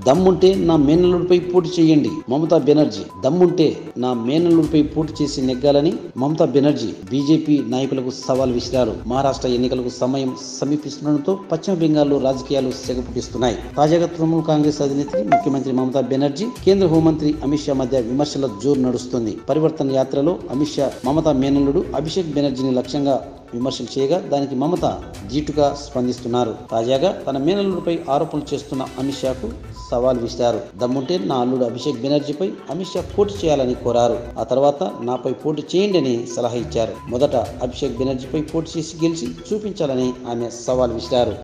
దమ్ముంటే నా మేనల్లుడిపై పోటీ చేయండి మమతా బెనర్జీ దమ్ముంటే నా మేనల్లుడిపై పోటీ చేసి నెగ్గాలని మమతా బెనర్జీ బీజేపీ నాయకులకు సవాల్ విసిరారు మహారాష్ట్ర ఎన్నికలకు సమయం సమీపిస్తుండటంతో పశ్చిమ బెంగాల్లో రాజకీయాలు సెగపుటిస్తున్నాయి తాజాగా తృణమూల్ కాంగ్రెస్ అధినేత్రి ముఖ్యమంత్రి మమతా బెనర్జీ కేంద్ర హోంమంత్రి అమిత్ షా మధ్య విమర్శల జోరు నడుస్తుంది పరివర్తన యాత్రలో అమిత్ షా మమతా మేనల్లుడు అభిషేక్ బెనర్జీని లక్ష్యంగా విమర్శలు చేయగా దానికి మమత జీటుగా స్పందిస్తున్నారు తాజాగా తన మేనల్లుడిపై ఆరోపణలు చేస్తున్న అమిత్ షాకు సవాల్ విసిరారు దమ్ముంటే నా అల్లుడు అభిషేక్ బెనర్జీపై అమిత్ షా పోటీ చేయాలని కోరారు ఆ తర్వాత నాపై పోటీ చేయండి అని సలహా ఇచ్చారు మొదట అభిషేక్ బెనర్జీపై పోటీ చేసి గెలిచి చూపించాలని ఆమె సవాల్ విసిరారు